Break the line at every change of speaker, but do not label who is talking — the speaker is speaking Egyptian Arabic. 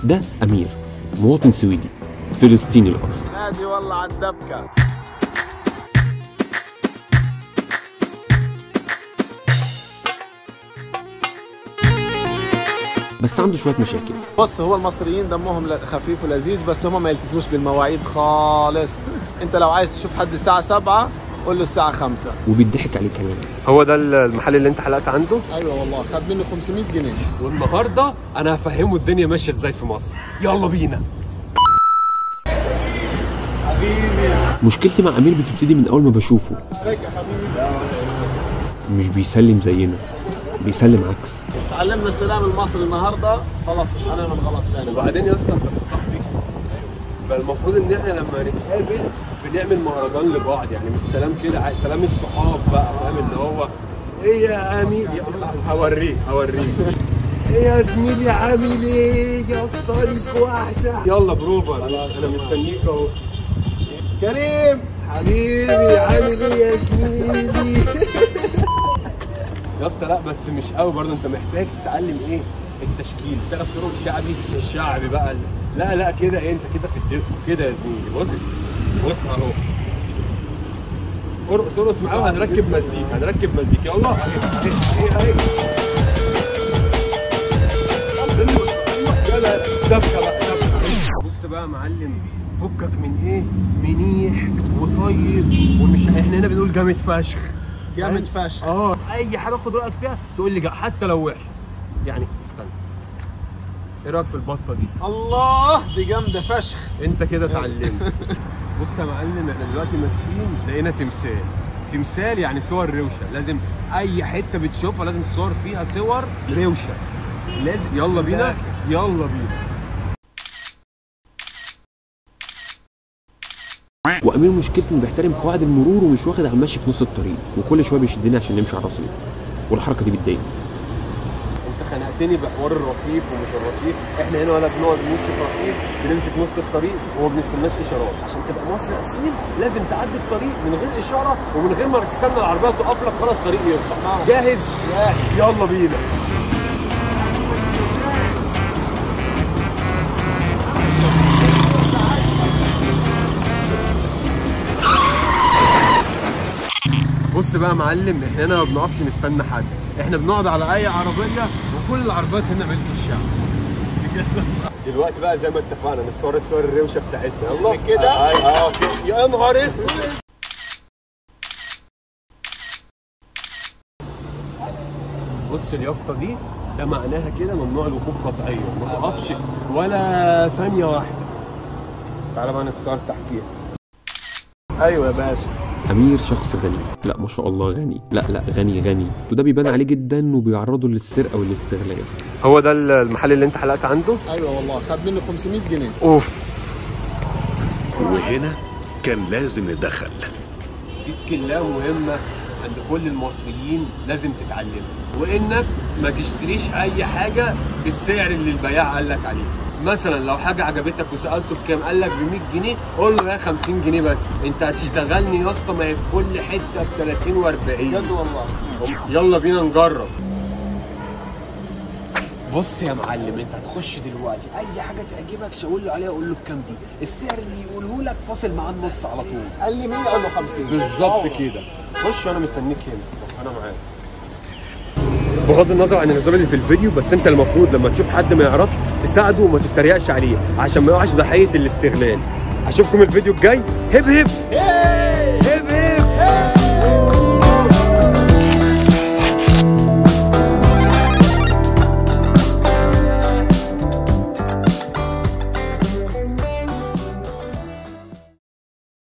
ده امير مواطن سويدي فلسطيني الاصل
نادي والله على الدبكه
بس عنده شويه مشاكل
بص هو المصريين دمهم ل- خفيف ولذيذ بس هم ما يلتزموش بالمواعيد خالص انت لو عايز تشوف حد الساعه 7 قول له الساعه 5
وبيضحك عليه كمان
هو ده المحل اللي انت حلقت عنده
ايوه والله خد منه 500 جنيه
والنهارده انا هفهمه الدنيا ماشيه ازاي في مصر يلا بينا
مشكلتي مع امير بتبتدي من اول ما بشوفه
عليك يا حبيبي
مش بيسلم زينا بيسلم عكس
تعلمنا السلام المصري النهارده خلاص مش هنعمل غلط تاني
وبعدين يا اسطى انت مش صاحبي فالمفروض ان احنا لما نتقابل بنعمل مهرجان لبعض يعني مش سلام كده عاي- سلام الصحاب بقى فاهم اللي هو ايه يا عمي يا- هوريك هوريك ايه يا زميلي عامل ايه يا اسطى ليك وحشه يلا بروفر انا مستنيك اهو
كريم
حبيبي عامل ايه يا زميلي يا اسطى لا بس مش قوي برضه انت محتاج تتعلم ايه التشكيل تعرف ترقص شعبي الشعبي بقى لا لا كده ايه انت كده في الديسكو كده يا زميلي بص بص اهو ارقص ارقص معاه وهنركب مزيكا هنركب مزيكا يلا اهي اهي اهي يلا دبكه بقى دبكه بص بقى يا معلم فكك من ايه منيح وطيب ومش احنا هنا بنقول جامد فشخ
جامد
فاهم؟
فشخ.
اه اي حاجه خد رايك فيها تقول لي جا- حتى لو وحش يعني استنى ايه رايك في البطه دي
الله دي جامده فشخ
انت كده اتعلمت بص يا معلم احنا دلوقتي ماشيين لقينا تمثال تمثال يعني صور روشه لازم اي حته بتشوفها لازم تصور فيها صور روشه لازم يلا بينا يلا بينا
وامير مشكلته انه بيحترم قواعد المرور ومش واخد على المشي في نص الطريق وكل شويه بيشدني عشان نمشي على الرصيف والحركه دي بتضايقني
انت خنقتني بحوار الرصيف ومش الرصيف احنا هنا ولا بنقعد نمشي في رصيف بنمشي في نص الطريق وما بنستناش اشارات عشان تبقى مصري اصيل لازم تعدي الطريق من غير اشاره ومن غير ما تستنى العربيه تقف لك ولا الطريق يقطع جاهز يلا بينا بص بقى يا معلم احنا هنا ما بنقفش نستنى حد احنا بنقعد على اي عربيه وكل العربيات هنا ملك الشعب دلوقتي بقى زي ما اتفقنا نصور الصور الروشه بتاعتنا يلا
كده؟
اه اه كده يا نهار اسود بص اليافطه دي ده معناها كده ممنوع الوقوف قطعيا ما تقفش ولا ثانيه واحده تعالى بقى نصور تحكيها
ايوه يا باشا
امير شخص غني لا ما شاء الله غني لا لا غني غني وده بيبان عليه جدا وبيعرضه للسرقه والاستغلال
هو ده المحل اللي انت حلقت عنده
ايوه والله خد منه 500 جنيه
اوف
وهنا كان لازم ندخل
في سكيلة مهمة عند كل المصريين لازم تتعلمها وانك ما تشتريش اي حاجة بالسعر اللي البياع قال لك عليه مثلا لو حاجة عجبتك وسألته بكام قال لك ب 100 جنيه قول له يا 50 جنيه بس انت هتشتغلني يا اسطى ما هي في كل حتة ب 30 و40
بجد والله
يلا بينا نجرب بص يا معلم انت هتخش دلوقتي اي حاجه تعجبك شاور له عليها قول له بكام دي السعر اللي يقوله لك فاصل معاه النص على طول
قال لي 100 اقول له 50
بالظبط كده خش وانا مستنيك هنا انا معاك بغض النظر عن النظام اللي في الفيديو بس انت المفروض لما تشوف حد ما يعرفش تساعده وما تتريقش عليه عشان ما يقعش ضحيه الاستغلال اشوفكم الفيديو الجاي هب هب